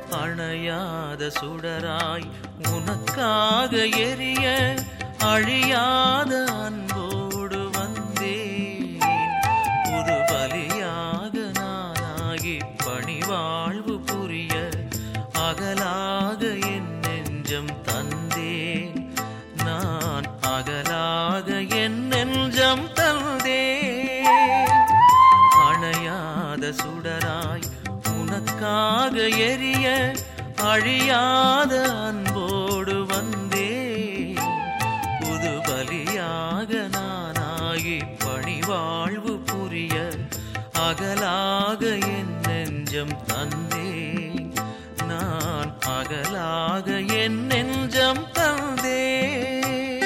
அணையாத சுடராய் உனக்காக எரிய அழியாத அன்போடு வந்தேன் புது பலியாக நானாகி பணிவாழ்வு புரிய அகலாக என் நெஞ்சம் தந்தேன் நான் அகலாக என் நெஞ்சம் தந்தேன் அணையாத சுடராய் உனக்காக எரிய அழியாத அன்போடு வந்தேன் புது பலியாக நானாகி பணிவாழ்வு புரிய அகலாக என் நெஞ்சம் தந்தேன் நான் அகலாக என் நெஞ்சம் தந்தேன்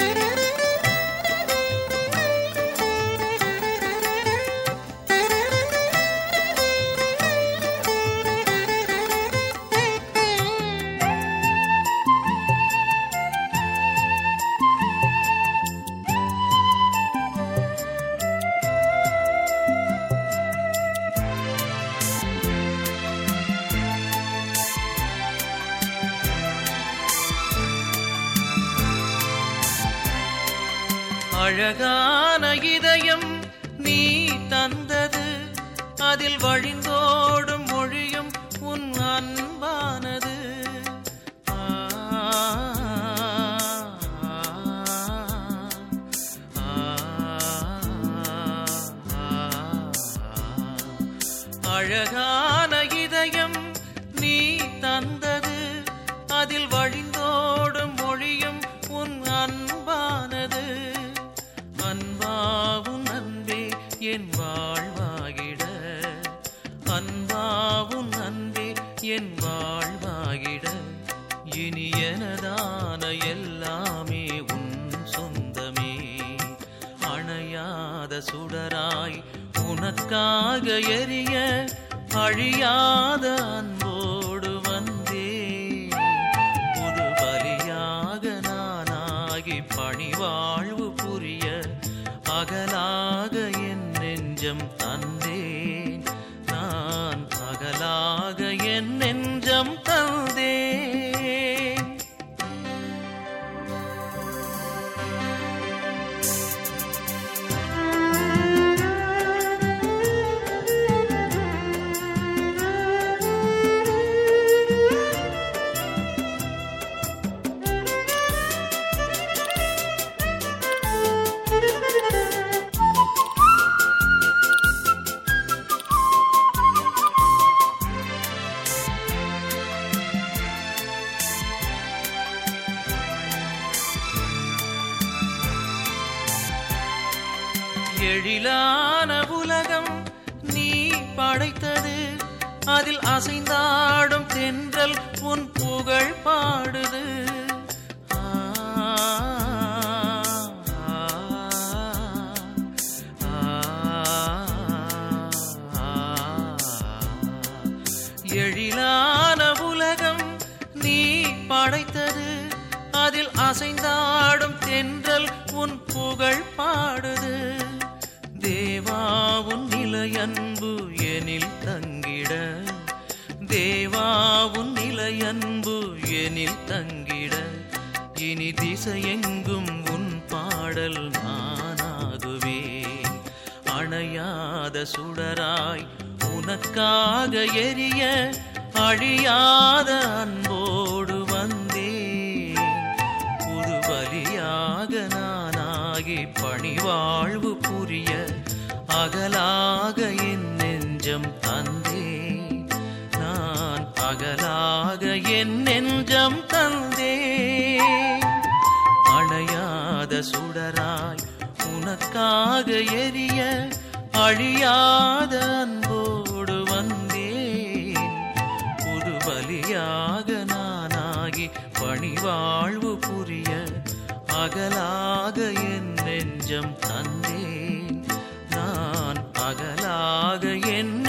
அழகான இதயம் நீ தந்தது அதில் வழிந்தோடும் மொழியும் உன் அன்பானது ஆ, ஆ, ஆ. அழகான இதயம் நீ தந்தது அதில் வழிந்தோடும் மொழியும் உன் அன்பானது அன்பாவும் அன்பே என் வாழ்வாகிட அன்பாவும் அன்பே என் வாழ்வாகிட இனி எனதான எல்லாமே உன் சொந்தமே அணையாத சுடராய் உனக்காக எரிய அழியாத அன்போடு வந்தேன் புது பலியாக நானாகி பணிவாழ்வு புரிய அகலாக என் நெஞ்சம் தந்தேன் நான் அகலாக என் நெஞ்சம் தந்தேன் எழிலான உலகம் நீ படைத்தது அதில் அசைந்தாடும் தென்றல் உன் புகழ் பாடுது ஆ, ஆ, ஆ, ஆ. எழிலான உலகம் நீ படைத்தது அதில் அசைந்தாடும் தென்றல் உன் புகழ் பாடுது தேவாவுன் நிலையன்பு எனில் தங்கிட தேவாவுன் நிலையன்பு எனில் தங்கிட இனி திசையெங்கும் உன் பாடல் நானாகுவேன் அணையாத சுடராய் உனக்காக எரிய அழியாத அன்போடு வந்தேன் புது பலியாக நானாகி பணிவாழ்வு புரிய அகலாக என் நெஞ்சம் தந்தேன் நான் அகலாக என் நெஞ்சம் தந்தேன் அணையாத சுடராய் உனக்காக எரிய அழியாத அன்போடு வந்தேன் புது பலியாக நானாகி பணிவாழ்வு புரிய அகலாக என் நெஞ்சம் தந்தேன் நான் அகலாக என்